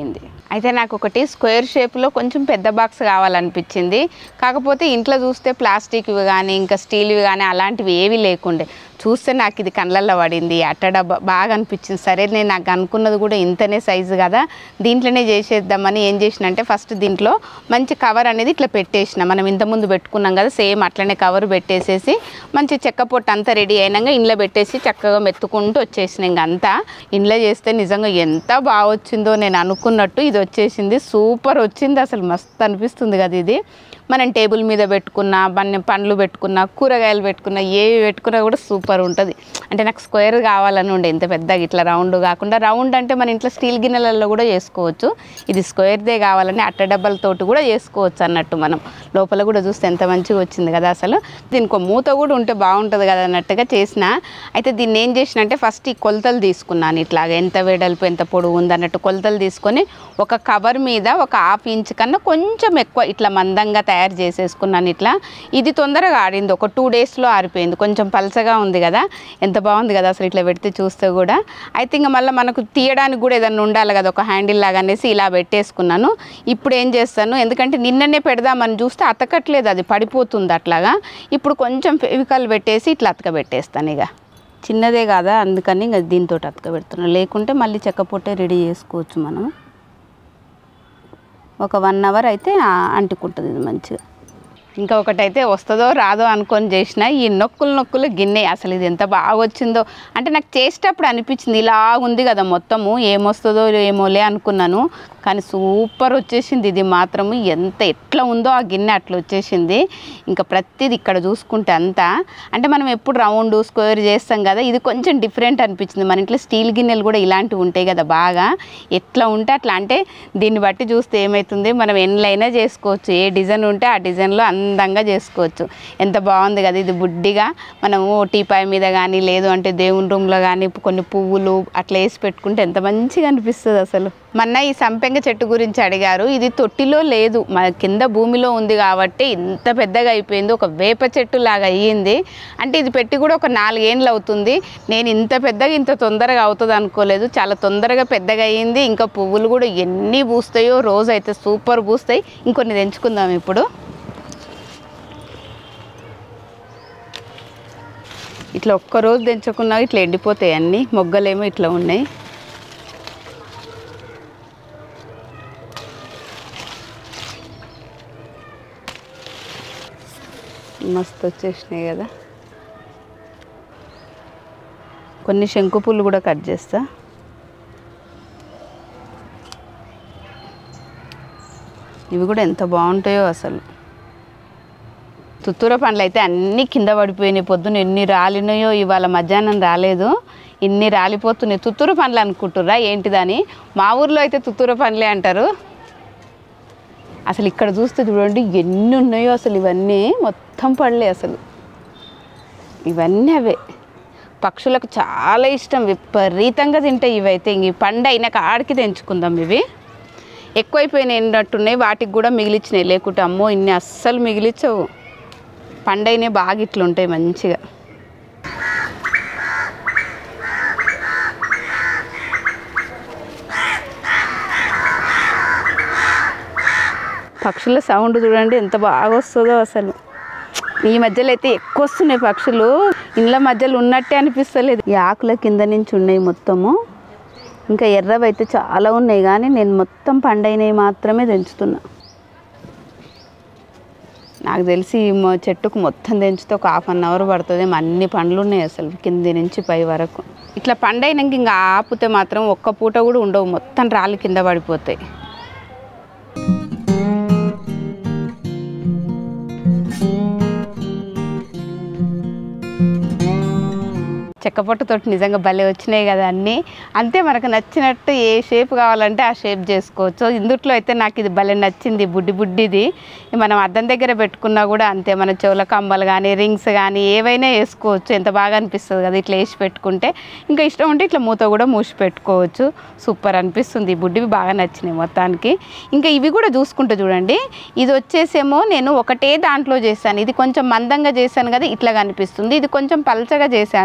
S1: అయితే నాకు ఒకటి స్క్వేర్ షేప్లో కొంచెం పెద్ద బాక్స్ కావాలనిపించింది కాకపోతే ఇంట్లో చూస్తే ప్లాస్టిక్వి కానీ ఇంకా స్టీల్వి కానీ అలాంటివి ఏవి లేకుండే చూస్తే నాకు ఇది కళ్ళల్లో పడింది అట్ట డబ్బా బాగా అనిపించింది సరే నేను నాకు అనుకున్నది కూడా ఇంతనే సైజు కదా దీంట్లోనే చేసేద్దామని ఏం చేసిన అంటే ఫస్ట్ దీంట్లో మంచి కవర్ అనేది ఇట్లా పెట్టేసిన మనం ఇంతకుముందు పెట్టుకున్నాం కదా సేమ్ అట్లనే కవర్ పెట్టేసేసి మంచి చెక్క పొట్టు అంతా రెడీ అయినాక ఇంట్లో పెట్టేసి చక్కగా మెత్తుకుంటూ వచ్చేసిన ఇంక అంతా ఇంట్లో చేస్తే నిజంగా ఎంత బాగా వచ్చిందో నేను అనుకున్నట్టు ఇది వచ్చేసింది సూపర్ వచ్చింది అసలు మస్తు అనిపిస్తుంది కదా ఇది మనం టేబుల్ మీద పెట్టుకున్న బన్ని పండ్లు పెట్టుకున్న కూరగాయలు పెట్టుకున్న ఏవి పెట్టుకున్నా కూడా సూపర్ ఉంటుంది అంటే నాకు స్క్వేర్ కావాలని ఉండే ఇంత పెద్దగా ఇట్లా రౌండ్ కాకుండా రౌండ్ అంటే మన ఇంట్లో స్టీల్ గిన్నెలలో కూడా చేసుకోవచ్చు ఇది స్క్వేర్దే కావాలని అట్ట డబ్బలతోటి కూడా చేసుకోవచ్చు అన్నట్టు మనం లోపల కూడా చూస్తే ఎంత మంచిగా వచ్చింది కదా అసలు దీనికి ఒక మూత కూడా ఉంటే బాగుంటుంది కదా అన్నట్టుగా చేసిన అయితే దీన్ని ఏం చేసిన అంటే ఫస్ట్ ఈ కొలతలు తీసుకున్నాను ఇట్లాగా ఎంత వెడల్పు ఎంత పొడవు ఉంది అన్నట్టు కొలతలు తీసుకొని ఒక కవర్ మీద ఒక హాఫ్ ఇంచ్ కన్నా కొంచెం ఎక్కువ ఇట్లా మందంగా తయారు చేసేసుకున్నాను ఇట్లా ఇది తొందరగా ఆడింది ఒక టూ డేస్లో ఆరిపోయింది కొంచెం పలసగా ఉంది కదా ఎంత బాగుంది కదా అసలు ఇట్లా పెడితే చూస్తే కూడా అయితే ఇంకా మళ్ళీ మనకు తీయడానికి కూడా ఏదన్నా ఉండాలి కదా ఒక హ్యాండిల్ లాగా అనేసి ఇలా పెట్టేసుకున్నాను ఇప్పుడు ఏం చేస్తాను ఎందుకంటే నిన్ననే పెడదామని చూస్తే అతకట్లేదు అది పడిపోతుంది అట్లాగా ఇప్పుడు కొంచెం ఫెవికల్ పెట్టేసి ఇట్లా అతక పెట్టేస్తాను ఇక చిన్నదే కదా అందుకని ఇంకా దీంతో అతక పెడుతున్నాను లేకుంటే మళ్ళీ చెక్క పొట్టే రెడీ చేసుకోవచ్చు మనం ఒక వన్ అవర్ అయితే ఆ, అంటుకుంటుంది ఇది మంచిగా ఇంకా ఒకటైతే వస్తుందో రాదో అనుకొని చేసిన ఈ నొక్కులు నొక్కులు గిన్నె అసలు ఇది ఎంత బాగా వచ్చిందో అంటే నాకు చేసేటప్పుడు అనిపించింది ఇలా ఉంది కదా మొత్తము ఏమొస్తుందో ఏమోలే అనుకున్నాను కానీ సూపర్ వచ్చేసింది ఇది మాత్రము ఎంత ఎట్లా ఉందో ఆ గిన్నె అట్లా వచ్చేసింది ఇంకా ప్రతిది ఇక్కడ చూసుకుంటే అంతా అంటే మనం ఎప్పుడు రౌండ్ స్క్వేర్ చేస్తాం కదా ఇది కొంచెం డిఫరెంట్ అనిపించింది మన ఇంట్లో స్టీల్ గిన్నెలు కూడా ఇలాంటివి ఉంటాయి కదా బాగా ఎట్లా ఉంటే అట్లా అంటే దీన్ని బట్టి చూస్తే ఏమవుతుంది మనం ఎన్నైనా చేసుకోవచ్చు ఏ డిజైన్ ఉంటే ఆ డిజైన్లో అందంగా చేసుకోవచ్చు ఎంత బాగుంది కదా ఇది బుడ్డిగా మనము టీపాయ్ మీద కానీ లేదు అంటే దేవుని రూమ్లో కానీ కొన్ని పువ్వులు అట్లా వేసి పెట్టుకుంటే ఎంత మంచిగా అనిపిస్తుంది అసలు మొన్న ఈ సంపెంగ చెట్టు గురించి అడిగారు ఇది తొట్టిలో లేదు మన కింద భూమిలో ఉంది కాబట్టి ఇంత పెద్దగా అయిపోయింది ఒక వేప చెట్టు లాగా అయ్యింది అంటే ఇది పెట్టి కూడా ఒక నాలుగేండ్లు అవుతుంది నేను ఇంత పెద్దగా ఇంత తొందరగా అవుతుంది అనుకోలేదు చాలా తొందరగా పెద్దగా అయ్యింది ఇంకా పువ్వులు కూడా ఎన్ని పూస్తాయో రోజు అయితే సూపర్ పూస్తాయి ఇంకొన్ని తెంచుకుందాం ఇప్పుడు ఇట్లా ఒక్క రోజు తెంచుకున్నా ఇట్లా ఎండిపోతాయి అన్నీ మొగ్గలేమో ఇట్లా ఉన్నాయి మస్తు వచ్చేసినాయి కదా కొన్ని శంకు పూలు కూడా కట్ చేస్తా ఇవి కూడా ఎంత బాగుంటాయో అసలు తుత్తూర పండ్లు అయితే అన్నీ కింద పడిపోయినాయి పొద్దున ఎన్ని రాలినాయో ఇవాళ మధ్యాహ్నం రాలేదు ఇన్ని రాలిపోతున్నాయి తుత్తూర పండ్లు అనుకుంటుర్రా ఏంటిదని మా ఊర్లో అయితే తుత్తూర పండ్లే అంటారు అసలు ఇక్కడ చూస్తే చూడండి ఎన్ని ఉన్నాయో అసలు ఇవన్నీ మొత్తం పడలే అసలు ఇవన్నీ అవే పక్షులకు చాలా ఇష్టం విపరీతంగా తింటాయి ఇవైతే ఇంక ఈ పండు అయినాక ఆడికి తెంచుకుందాం ఇవి ఎక్కువైపోయినట్టున్నాయి వాటికి కూడా మిగిలిచ్చినాయి లేకుంటే అమ్మో ఇన్ని అస్సలు మిగిలిచ్చవు పండైనే బాగా ఇట్లుంటాయి మంచిగా పక్షుల సౌండ్ చూడండి ఎంత బాగా వస్తుందో అసలు ఈ మధ్యలో అయితే ఎక్కువ వస్తున్నాయి పక్షులు ఇండ్ల మధ్యలో ఉన్నట్టే అనిపిస్తలేదు ఈ ఆకుల కింద నుంచి ఉన్నాయి మొత్తము ఇంకా ఎర్రవి అయితే చాలా ఉన్నాయి కానీ నేను మొత్తం పండైనవి మాత్రమే తెంచుతున్నా నాకు తెలిసి ఈ మొ- చెట్టుకు మొత్తం తెంచితే ఒక హాఫ్ అన్ అవర్ పడుతుంది అన్ని పండ్లు ఉన్నాయి అసలు కింది నుంచి పై వరకు ఇట్లా పండైనాక ఇంకా ఆపితే మాత్రం ఒక్క పూట కూడా ఉండవు మొత్తం రాళ్ళు కింద పడిపోతాయి చెక్కపొట్టుతోటి నిజంగా భలే వచ్చినాయి కదా అన్నీ అంతే మనకు నచ్చినట్టు ఏ షేప్ కావాలంటే ఆ షేప్ చేసుకోవచ్చు ఇందుట్లో అయితే నాకు ఇది భలే నచ్చింది బుడ్డి బుడ్డిది ఇది మనం అద్దం దగ్గర పెట్టుకున్నా కూడా అంతే మన చెవుల కమ్మలు కానీ రింగ్స్ కానీ ఏవైనా వేసుకోవచ్చు ఎంత బాగా అనిపిస్తుంది కదా ఇట్లా వేసి పెట్టుకుంటే ఇంకా ఇష్టం ఉంటే ఇట్లా మూత కూడా మూసి పెట్టుకోవచ్చు సూపర్ అనిపిస్తుంది ఈ బుడ్డివి బాగా నచ్చినాయి మొత్తానికి ఇంకా ఇవి కూడా చూసుకుంటే చూడండి ఇది వచ్చేసేమో నేను ఒకటే దాంట్లో చేశాను ఇది కొంచెం మందంగా చేశాను కదా ఇట్లా కనిపిస్తుంది ఇది కొంచెం పలచగా చేశాను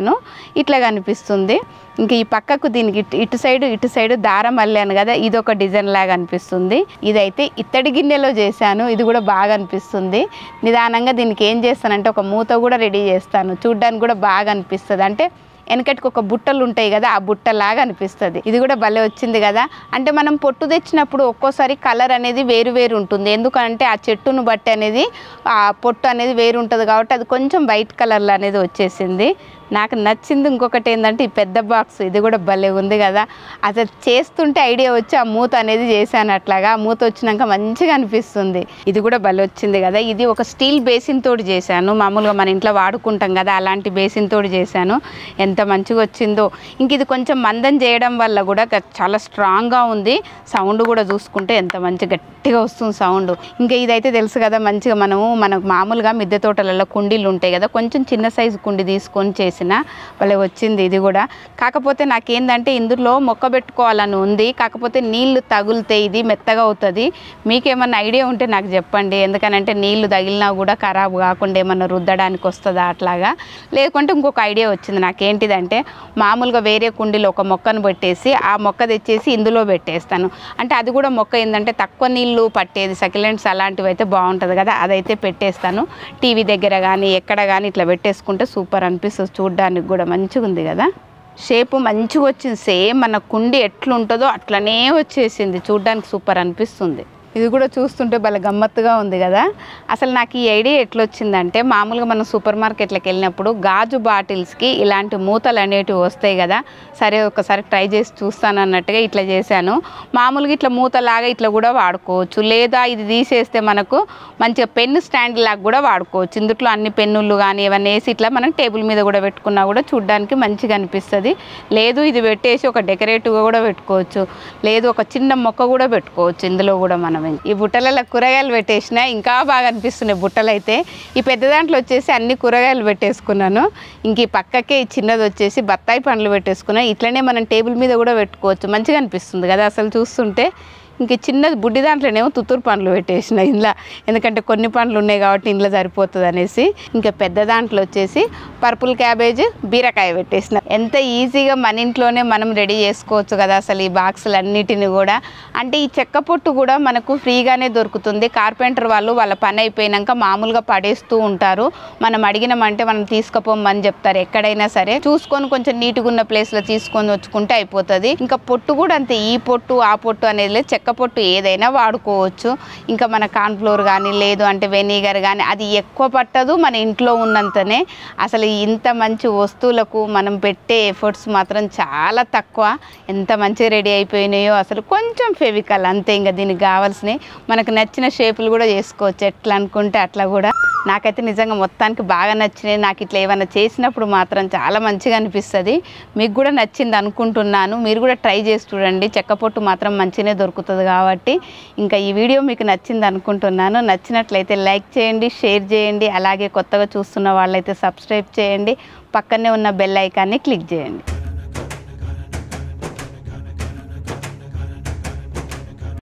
S1: ఇట్లా కనిపిస్తుంది ఇంకా ఈ పక్కకు దీనికి ఇటు- ఇటు సైడ్ ఇటు సైడ్ దారం అల్లాను కదా ఇది ఒక డిజైన్ లాగా అనిపిస్తుంది ఇదైతే ఇత్తడి గిన్నెలో చేశాను ఇది కూడా బాగా అనిపిస్తుంది నిదానంగా దీనికి ఏం చేస్తానంటే ఒక మూత కూడా రెడీ చేస్తాను చూడ్డానికి కూడా బాగా అనిపిస్తుంది అంటే వెనకటికి ఒక బుట్టలు ఉంటాయి కదా ఆ బుట్టలాగా అనిపిస్తుంది ఇది కూడా భలే వచ్చింది కదా అంటే మనం పొట్టు తెచ్చినప్పుడు ఒక్కోసారి కలర్ అనేది వేరు వేరు ఉంటుంది ఎందుకంటే ఆ చెట్టును బట్టి అనేది ఆ పొట్టు అనేది వేరు ఉంటుంది కాబట్టి అది కొంచెం వైట్ కలర్లో అనేది వచ్చేసింది నాకు నచ్చింది ఇంకొకటి ఏంటంటే ఈ పెద్ద బాక్స్ ఇది కూడా భలే ఉంది కదా అసలు చేస్తుంటే ఐడియా వచ్చి ఆ మూత అనేది చేశాను అట్లాగా ఆ మూత వచ్చినాక మంచిగా అనిపిస్తుంది ఇది కూడా భలే వచ్చింది కదా ఇది ఒక స్టీల్ బేసిన్ తోటి చేశాను మామూలుగా మన ఇంట్లో వాడుకుంటాం కదా అలాంటి బేసిన్ తోటి చేశాను ఎంత మంచిగా వచ్చిందో ఇంక ఇది కొంచెం మందం చేయడం వల్ల కూడా గ- చాలా స్ట్రాంగ్గా ఉంది సౌండ్ కూడా చూసుకుంటే ఎంత మంచి గట్టిగా వస్తుంది సౌండ్ ఇంకా ఇదైతే తెలుసు కదా మంచిగా మనము మనకు మామూలుగా మిద్దె తోటలలో కుండీలు ఉంటాయి కదా కొంచెం చిన్న సైజు కుండి తీసుకొని చేసిన భలే వచ్చింది ఇది కూడా కాకపోతే నాకేందంటే ఇందులో మొక్క పెట్టుకోవాలని ఉంది కాకపోతే నీళ్లు తగులితే ఇది మెత్తగా అవుతుంది మీకేమన్నా ఐడియా ఉంటే నాకు చెప్పండి ఎందుకనంటే నీళ్లు తగిలినా కూడా ఖరాబ్ కాకుండా ఏమన్నా రుద్దడానికి వస్తుందా అట్లాగా లేకుంటే ఇంకొక ఐడియా వచ్చింది నాకేంటిదంటే మామూలుగా వేరే కుండీలో ఒక మొక్కను పెట్టేసి ఆ మొక్క తెచ్చేసి ఇందులో పెట్టేస్తాను అంటే అది కూడా మొక్క ఏంటంటే తక్కువ నీళ్లు పట్టేది సకిలెంట్స్ అలాంటివి అయితే బాగుంటుంది కదా అదైతే పెట్టేస్తాను టీవీ దగ్గర కానీ ఎక్కడ కానీ ఇట్లా పెట్టేసుకుంటే సూపర్ అనిపిస్తుంది చూడడానికి కూడా మంచిగా ఉంది కదా షేపు మంచిగా వచ్చింది సేమ్ మన కుండి ఎట్లుంటుందో అట్లనే వచ్చేసింది చూడడానికి సూపర్ అనిపిస్తుంది ఇది కూడా చూస్తుంటే భలే గమ్మత్తుగా ఉంది కదా అసలు నాకు ఈ ఐడియా ఎట్లా వచ్చిందంటే మామూలుగా మనం సూపర్ మార్కెట్లకు వెళ్ళినప్పుడు గాజు బాటిల్స్కి ఇలాంటి మూతలు అనేటివి వస్తాయి కదా సరే ఒకసారి ట్రై చేసి చూస్తాను అన్నట్టుగా ఇట్లా చేశాను మామూలుగా ఇట్లా మూతలాగా ఇట్లా కూడా వాడుకోవచ్చు లేదా ఇది తీసేస్తే మనకు మంచిగా పెన్ను స్టాండ్ లాగా కూడా వాడుకోవచ్చు ఇందులో అన్ని పెన్నులు కానీ ఇవన్నీ వేసి ఇట్లా మనం టేబుల్ మీద కూడా పెట్టుకున్నా కూడా చూడడానికి మంచిగా అనిపిస్తుంది లేదు ఇది పెట్టేసి ఒక డెకరేటివ్గా కూడా పెట్టుకోవచ్చు లేదు ఒక చిన్న మొక్క కూడా పెట్టుకోవచ్చు ఇందులో కూడా మనం ఈ బుట్టలలో కూరగాయలు పెట్టేసిన ఇంకా బాగా అనిపిస్తున్నాయి బుట్టలు అయితే ఈ పెద్ద దాంట్లో వచ్చేసి అన్ని కూరగాయలు పెట్టేసుకున్నాను ఇంక ఈ పక్కకే ఈ చిన్నది వచ్చేసి బత్తాయి పండ్లు పెట్టేసుకున్నాను ఇట్లనే మనం టేబుల్ మీద కూడా పెట్టుకోవచ్చు మంచిగా అనిపిస్తుంది కదా అసలు చూస్తుంటే ఇంక చిన్నది బుడ్డి దాంట్లోనేమో తుత్తూరు పండ్లు పెట్టేసిన ఇంట్లో ఎందుకంటే కొన్ని పండ్లు ఉన్నాయి కాబట్టి ఇంట్లో సరిపోతుంది అనేసి ఇంకా పెద్ద దాంట్లో వచ్చేసి పర్పుల్ క్యాబేజ్ బీరకాయ పెట్టేసిన ఎంత ఈజీగా మన ఇంట్లోనే మనం రెడీ చేసుకోవచ్చు కదా అసలు ఈ బాక్సులు అన్నిటిని కూడా అంటే ఈ చెక్క పొట్టు కూడా మనకు ఫ్రీగానే దొరుకుతుంది కార్పెంటర్ వాళ్ళు వాళ్ళ పని అయిపోయినాక మామూలుగా పడేస్తూ ఉంటారు మనం అడిగినామంటే మనం తీసుకుపోమని చెప్తారు ఎక్కడైనా సరే చూసుకొని కొంచెం నీట్గా ఉన్న ప్లేస్లో తీసుకొని వచ్చుకుంటే అయిపోతుంది ఇంకా పొట్టు కూడా అంతే ఈ పొట్టు ఆ పొట్టు అనేది లేదు చెక్క పొట్టు ఏదైనా వాడుకోవచ్చు ఇంకా మన కార్న్ఫ్లోర్ కానీ లేదు అంటే వెనిగర్ కానీ అది ఎక్కువ పట్టదు మన ఇంట్లో ఉన్నంతనే అసలు ఇంత మంచి వస్తువులకు మనం పెట్టే ఎఫర్ట్స్ మాత్రం చాలా తక్కువ ఎంత మంచిగా రెడీ అయిపోయినాయో అసలు కొంచెం ఫెవికల్ అంతే ఇంకా దీనికి కావాల్సినవి మనకు నచ్చిన షేపులు కూడా చేసుకోవచ్చు ఎట్లా అనుకుంటే అట్లా కూడా నాకైతే నిజంగా మొత్తానికి బాగా నచ్చినాయి నాకు ఇట్లా ఏమైనా చేసినప్పుడు మాత్రం చాలా మంచిగా అనిపిస్తుంది మీకు కూడా నచ్చింది అనుకుంటున్నాను మీరు కూడా ట్రై చేసి చూడండి చెక్క పొట్టు మాత్రం మంచిగానే దొరుకుతుంది కాబట్టి ఇంకా ఈ వీడియో మీకు నచ్చింది అనుకుంటున్నాను నచ్చినట్లయితే లైక్ చేయండి షేర్ చేయండి అలాగే కొత్తగా చూస్తున్న వాళ్ళైతే సబ్స్క్రైబ్ చేయండి పక్కనే ఉన్న బెల్ ఐకాన్ని క్లిక్ చేయండి